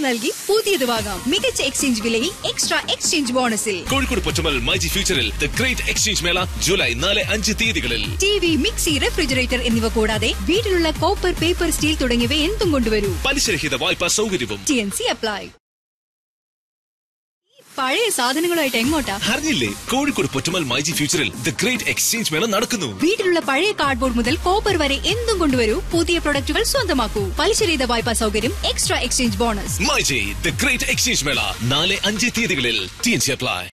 നൽകി പുതിയത് വാങ്ങാം മികച്ച എക്സ്ചേഞ്ച് വിലയിൽ എക്സ്ട്രാ എക്സ്ചേഞ്ച് ബോണസിൽ കോഴിക്കോട് പൊറ്റമൽ മൈജി ഫ്യൂച്ചറിൽ ദ ഗ്രേറ്റ് എക്സ്ചേഞ്ച് മേള ജൂലൈ നാല് അഞ്ച് തീയതികളിൽ ടി വി മിക്സി റെഫ്രിജറേറ്റർ എന്നിവ കൂടാതെ വീട്ടിലുള്ള കോപ്പർ പേപ്പർ സ്റ്റീൽ തുടങ്ങിയവ എന്തും കൊണ്ടുവരൂ പലിശരഹിത വായ്പാ സൗകര്യവും ടി എൻ സി അപ്ലൈ പഴയ സാധനങ്ങളുമായിട്ട് എങ്ങോട്ടാ അറിഞ്ഞില്ലേ കോഴിക്കോട് പൊറ്റമൽ മൈജി ഫ്യൂച്ചറിൽ ദ ഗ്രേറ്റ് എക്സ്ചേഞ്ച് മേള നടക്കുന്നു വീട്ടിലുള്ള പഴയ കാർഡ്ബോർഡ് മുതൽ കോപ്പർ വരെ എന്തും കൊണ്ടുവരൂ പുതിയ പ്രൊഡക്റ്റുകൾ സ്വന്തമാക്കൂ പലിശരഹിത വായ്പാ സൗകര്യം extra exchange bonus myG the great exchange മേള നാല് അഞ്ച് തീയതികളിൽ ടി എൻ സി അപ്ലൈ